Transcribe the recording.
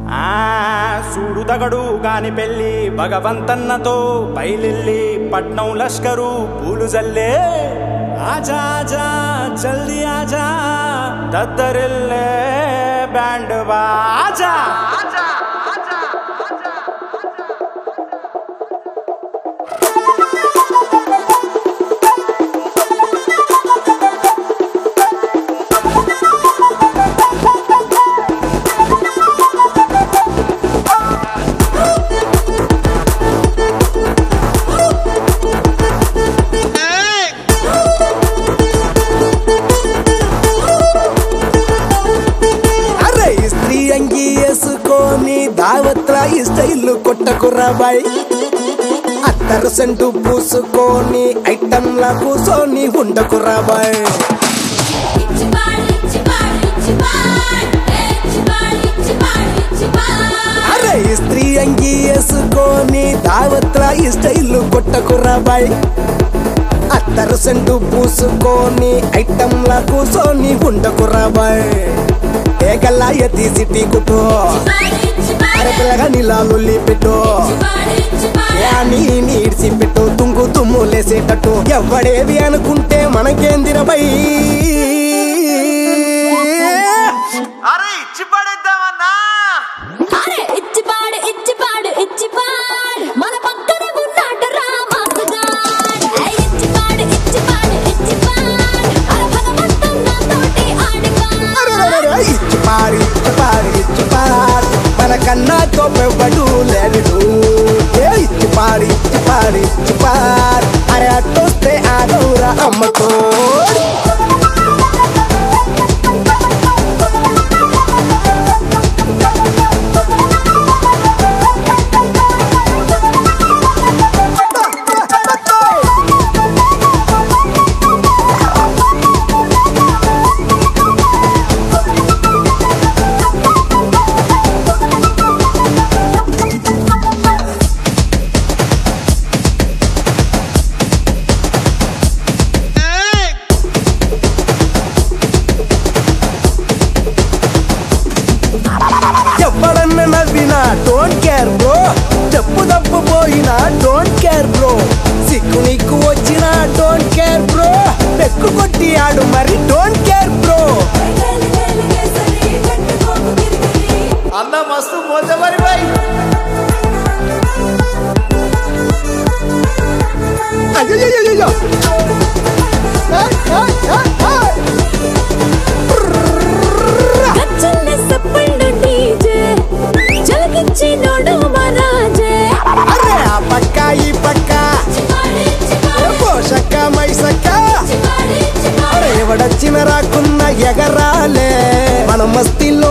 ఆ సూడు తగడు గాని పెళ్ళి భగవంతన్నతో బయలెల్లి పట్నం లష్కరు పూలు జల్లే ఆజా ఆజా జల్దీ ఆజా దద్దరిల్లే బ్యాండ్ బాజా అరే స్త్రీ అంగి వేసుకొని దావత్రా ఈ స్టైల్ కొట్టకురా బాయ్ అత్తరు సెంటు పూసుకొని ఐటంలా కూసోని ఉండకురా బాయ్ అరే స్త్రీ అంగి వేసుకొని దావత్రా ఈ స్టైల్ కొట్టకురా బాయ్ అత్తరు సెంటు పూసుకొని ఐటంలా కూసోని ఉండకురా బాయ్ ఏకల్లా ఎత్తి సిటీ కుట్టు అరే పిల్లగా నీలా లొల్లి పెట్టు యాని నీడ్సి పెట్టు తుంగు తుమ్ము లేసేటట్టు ఎవడేవి అనుకుంటే మనకేందిరబై అరే ఇచ్చి పడేద్దామన్నా మన పక్కన ఉన్నాడు రామాసుగాడ్ ఇచ్చి పాడు ఇచ్చి పాడు ఇచ్చి పాడు అర భగవంతం నాతోటి ఆడుగా అరెరెరెరె, ఇచ్చి పారి ఇచ్చి పారి ఇచ్చి పారి మన కన్నా తోపెవ్వడు లేడు ఏ ఇచ్చి పారి ఇచ్చి పారి ఇచ్చి పారి అరే అట్టొస్తే ఆడవురా అమ్మతో ఎవడన్న నవ్వినా డోంట్ కేర్ బ్రో చెప్పు తప్పు పోయినా డోంట్ కేర్ బ్రో సిక్కు నీకు వచ్చినా డోంట్ కేర్ బ్రో పెక్కు కొట్టి ఆడు మరి డోంట్ కేర్ బ్రో అన్న మస్తు పోతే మరి బాయ్ అయ్యయ్యయ్యయ్యో. ఏయ్, ఏయ్, ఏయ్, ఏయ్. గచ్చల సప్పండు డీజే జలకిచ్చి నోడు మరాజే అరే ఆ పక్క ఈ పక్క పోషక్క మైసక్క అరే ఎవడొచ్చిన రాకున్న ఎగరాలే మన మస్తిలో